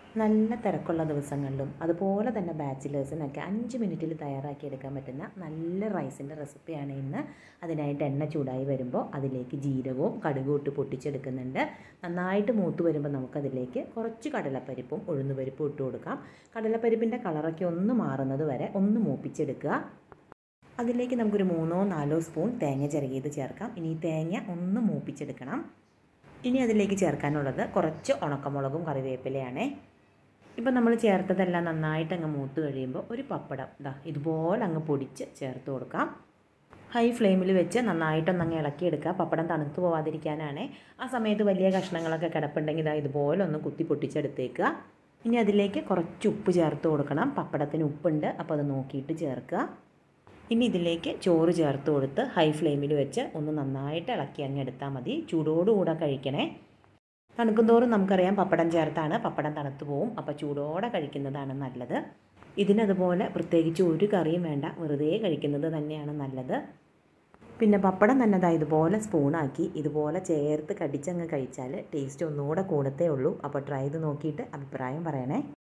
നല്ല തിരക്കുള്ള ദിവസങ്ങളിലും അതുപോലെ തന്നെ ബാച്ചിലേഴ്സിനൊക്കെ അഞ്ച് മിനിറ്റിൽ തയ്യാറാക്കി എടുക്കാൻ പറ്റുന്ന നല്ല റൈസിൻ്റെ റെസിപ്പിയാണ് ഇന്ന് അതിനായിട്ട് എണ്ണ ചൂടായി വരുമ്പോൾ അതിലേക്ക് ജീരകവും കടുകും ഇട്ട് പൊട്ടിച്ചെടുക്കുന്നുണ്ട് നന്നായിട്ട് മൂത്ത് വരുമ്പോൾ നമുക്കതിലേക്ക് കുറച്ച് കടലപ്പരിപ്പും ഉഴുന്നുപരിപ്പും ഇട്ട് കൊടുക്കാം കടലപ്പരിപ്പിൻ്റെ കളറൊക്കെ ഒന്ന് മാറുന്നത് വരെ ഒന്ന് മൂപ്പിച്ചെടുക്കുക അതിലേക്ക് നമുക്കൊരു മൂന്നോ നാലോ സ്പൂൺ തേങ്ങ ചിരകിയത് ചേർക്കാം ഇനി ഈ തേങ്ങ ഒന്ന് മൂപ്പിച്ചെടുക്കണം ഇനി അതിലേക്ക് ചേർക്കാനുള്ളത് കുറച്ച് ഉണക്കമുളകും കറിവേപ്പിലയാണേ ഇപ്പം നമ്മൾ ചേർത്തതെല്ലാം നന്നായിട്ട് അങ്ങ് മൂത്ത് കഴിയുമ്പോൾ ഒരു പപ്പടം ഇതാ ഇതുപോലെ അങ്ങ് പൊടിച്ച് ചേർത്ത് കൊടുക്കാം ഹൈ ഫ്ലെയിമിൽ വെച്ച് നന്നായിട്ടൊന്ന് അങ്ങ് ഇളക്കിയെടുക്കുക പപ്പടം തണുത്ത് പോവാതിരിക്കാനാണ് ആ സമയത്ത് വലിയ കഷ്ണങ്ങളൊക്കെ കിടപ്പുണ്ടെങ്കിൽ ഇതാ ഇതുപോലെ ഒന്ന് കുത്തി പൊട്ടിച്ചെടുത്തേക്കുക ഇനി അതിലേക്ക് കുറച്ച് ഉപ്പ് ചേർത്ത് കൊടുക്കണം പപ്പടത്തിന് ഉപ്പുണ്ട് അപ്പോൾ അത് നോക്കിയിട്ട് ചേർക്കുക ഇനി ഇതിലേക്ക് ചോറ് ചേർത്ത് കൊടുത്ത് ഹൈ ഫ്ലെയിമിൽ വെച്ച് ഒന്ന് നന്നായിട്ട് ഇളക്കി അങ്ങ് എടുത്താൽ മതി ചൂടോടുകൂടെ കഴിക്കണേ തണുക്കുന്തോറും നമുക്കറിയാം പപ്പടം ചേർത്താണ് പപ്പടം തണുത്ത് പോവും അപ്പോൾ ചൂടോടെ കഴിക്കുന്നതാണ് നല്ലത് ഇതിനതുപോലെ പ്രത്യേകിച്ച് ഒരു കറിയും വേണ്ട വെറുതെ കഴിക്കുന്നത് തന്നെയാണ് നല്ലത് പിന്നെ പപ്പടം തന്നെ അതാ ഇതുപോലെ സ്പൂണാക്കി ഇതുപോലെ ചേർത്ത് കടിച്ചങ്ങ് കഴിച്ചാൽ ടേസ്റ്റ് ഒന്നുകൂടെ കൂടത്തേ ഉള്ളൂ അപ്പോൾ ട്രൈ ചെയ്ത് നോക്കിയിട്ട് അഭിപ്രായം പറയണേ